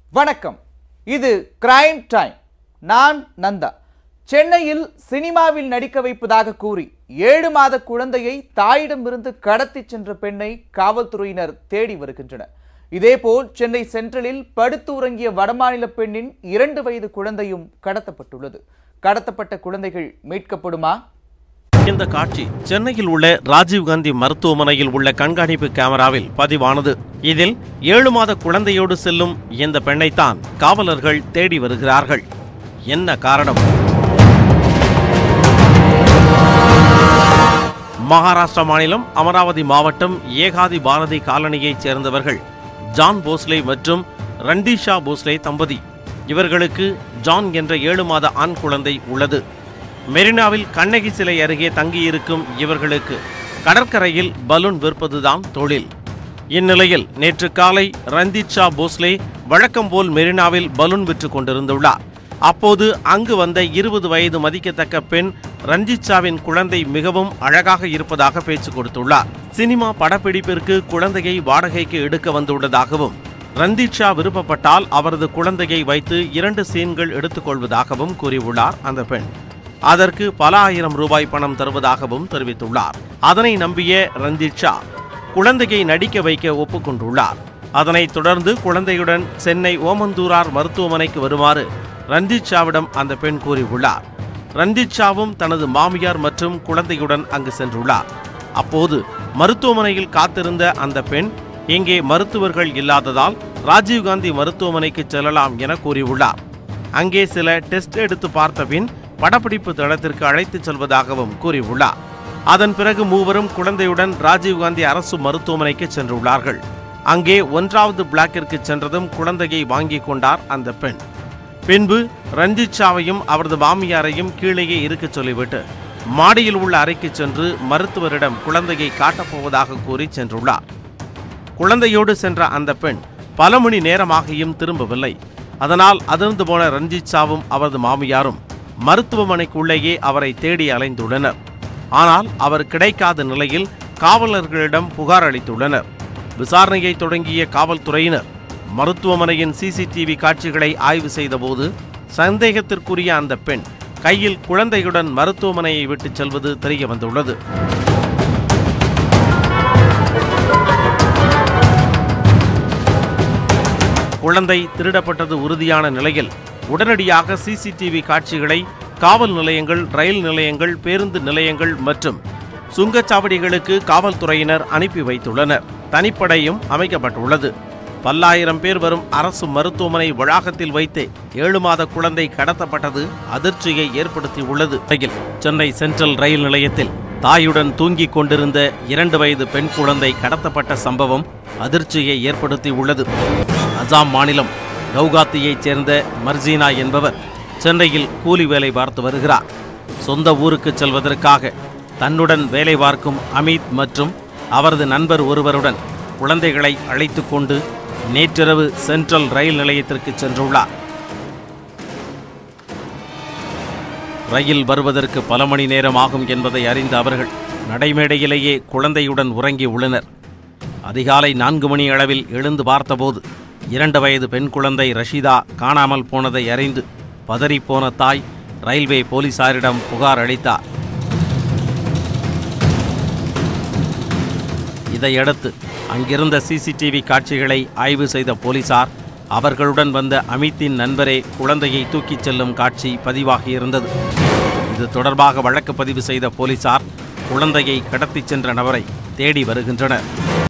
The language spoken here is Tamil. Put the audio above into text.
வணக்கம் இது கிரைம் டைம் நான் நந்தா சென்னையில் சினிமாவில் நடிக்க வைப்பதாக கூறி ஏழு மாத குழந்தையை தாயிடமிருந்து கடத்திச் சென்ற பெண்ணை காவல்துறையினர் தேடி வருகின்றனர் இதேபோல் சென்னை சென்ட்ரலில் படுத்து உறங்கிய வடமாநில பெண்ணின் இரண்டு வயது குழந்தையும் கடத்தப்பட்டுள்ளது கடத்தப்பட்ட குழந்தைகள் மீட்கப்படுமா இந்த காட்சி சென்னையில் உள்ள ராஜீவ்காந்தி மருத்துவமனையில் உள்ள கண்காணிப்பு கேமராவில் பதிவானது இதில் ஏழு மாத குழந்தையோடு செல்லும் இந்த பெண்ணைத்தான் காவலர்கள் தேடி வருகிறார்கள் என்ன காரணம் மகாராஷ்டிரா மாநிலம் அமராவதி மாவட்டம் ஏகாதி பாரதி காலனியைச் சேர்ந்தவர்கள் ஜான் போஸ்லே மற்றும் ரண்டீஷா போஸ்லே தம்பதி இவர்களுக்கு ஜான் என்ற ஏழு மாத ஆண் குழந்தை உள்ளது மெரினாவில் கண்ணகி சிலை அருகே தங்கியிருக்கும் இவர்களுக்கு கடற்கரையில் பலூன் விற்பதுதான் தொழில் இந்நிலையில் நேற்று காலை ரஞ்சித் ஷா போஸ்லே வழக்கம் போல் மெரினாவில் பலூன் விற்று கொண்டிருந்துள்ளார் அப்போது அங்கு வந்த இருபது வயது மதிக்கத்தக்க பெண் ரஞ்சித் ஷாவின் குழந்தை மிகவும் அழகாக இருப்பதாக பேச்சு கொடுத்துள்ளார் சினிமா படப்பிடிப்பிற்கு குழந்தையை வாடகைக்கு எடுக்க வந்துள்ளதாகவும் ரஞ்சித் ஷா விருப்பப்பட்டால் அவரது குழந்தையை வைத்து இரண்டு சீன்கள் எடுத்துக்கொள்வதாகவும் கூறியுள்ளார் அந்த பெண் அதற்கு பல ஆயிரம் ரூபாய் பணம் தருவதாகவும் தெரிவித்துள்ளார் அதனை நம்பிய ரஞ்சித் ஷா குழந்தையை நடிக்க வைக்க ஒப்புக்கொண்டுள்ளார் அதனைத் தொடர்ந்து குழந்தையுடன் சென்னை ஓமந்தூரார் மருத்துவமனைக்கு வருமாறு ரஞ்சித் ஷாவிடம் அந்த பெண் கூறியுள்ளார் ரஞ்சித் ஷாவும் தனது மாமியார் மற்றும் குழந்தையுடன் அங்கு சென்றுள்ளார் அப்போது மருத்துவமனையில் காத்திருந்த அந்த பெண் இங்கே மருத்துவர்கள் இல்லாததால் ராஜீவ்காந்தி மருத்துவமனைக்கு செல்லலாம் என கூறியுள்ளார் அங்கே சில டெஸ்ட் எடுத்து பார்த்த பின் படப்பிடிப்பு தளத்திற்கு அழைத்துச் செல்வதாகவும் கூறியுள்ளார் அதன் பிறகு மூவரும் குழந்தையுடன் ராஜீவ்காந்தி அரசு மருத்துவமனைக்கு சென்றுள்ளார்கள் அங்கே ஒன்றாவது பிளாக்கிற்கு சென்றதும் குழந்தையை வாங்கிக் கொண்டார் அந்த பெண் பின்பு ரஞ்சித் ஷாவையும் அவரது மாமியாரையும் கீழேயே இருக்கச் சொல்லிவிட்டு மாடியில் உள்ள அறைக்கு சென்று மருத்துவரிடம் குழந்தையை காட்டப்போவதாக கூறி சென்றுள்ளார் குழந்தையோடு சென்ற அந்த பெண் பல மணி நேரமாகியும் திரும்பவில்லை அதனால் அதிர்ந்து போன ரஞ்சித் ஷாவும் அவரது மாமியாரும் மருத்துவமனைக்குள்ளேயே அவரை தேடி அலைந்துள்ளனர் ஆனால் அவர் கிடைக்காத நிலையில் காவலர்களிடம் புகார் அளித்துள்ளனர் விசாரணையை தொடங்கிய காவல்துறையினர் மருத்துவமனையின் சிசிடிவி காட்சிகளை ஆய்வு செய்தபோது சந்தேகத்திற்குரிய அந்த பெண் கையில் குழந்தையுடன் மருத்துவமனையை விட்டுச் செல்வது தெரிய வந்துள்ளது குழந்தை திருடப்பட்டது உறுதியான நிலையில் உடனடியாக சிசிடிவி காட்சிகளை காவல் நிலையங்கள் ரயில் நிலையங்கள் பேருந்து நிலையங்கள் மற்றும் சுங்கச்சாவடிகளுக்கு காவல்துறையினர் அனுப்பி வைத்துள்ளனர் தனிப்படையும் அமைக்கப்பட்டுள்ளது பல்லாயிரம் பேர் வரும் அரசு மருத்துவமனை வளாகத்தில் வைத்து ஏழு மாத குழந்தை கடத்தப்பட்டது அதிர்ச்சியை ஏற்படுத்தியுள்ளது ரயில் சென்னை சென்ட்ரல் ரயில் நிலையத்தில் தாயுடன் தூங்கிக் கொண்டிருந்த இரண்டு வயது பெண் குழந்தை கடத்தப்பட்ட சம்பவம் அதிர்ச்சியை ஏற்படுத்தியுள்ளது அசாம் மாநிலம் கவுகாத்தியைச் சேர்ந்த மர்ஜீனா என்பவர் சென்னையில் கூலி வேலை பார்த்து வருகிறார் சொந்த ஊருக்கு செல்வதற்காக தன்னுடன் வேலை பார்க்கும் அமித் மற்றும் அவரது நண்பர் ஒருவருடன் குழந்தைகளை அழைத்து கொண்டு நேற்றிரவு சென்ட்ரல் ரயில் நிலையத்திற்கு சென்றுள்ளார் ரயில் வருவதற்கு பல மணி நேரம் ஆகும் என்பதை அறிந்த அவர்கள் நடைமேடையிலேயே குழந்தையுடன் உறங்கி உள்ளனர் அதிகாலை நான்கு மணி அளவில் எழுந்து பார்த்தபோது இரண்டு வயது பெண் குழந்தை ரஷிதா காணாமல் போனதை அறிந்து பதறிப்போன தாய் ரயில்வே போலீசாரிடம் புகார் அளித்தார் இதையடுத்து அங்கிருந்த சிசிடிவி காட்சிகளை ஆய்வு செய்த போலீசார் அவர்களுடன் வந்த அமித்தின் நண்பரே குழந்தையை தூக்கிச் செல்லும் காட்சி பதிவாகியிருந்தது இது தொடர்பாக வழக்கு பதிவு செய்த போலீசார் குழந்தையை கடத்திச் சென்ற நபரை தேடி வருகின்றனர்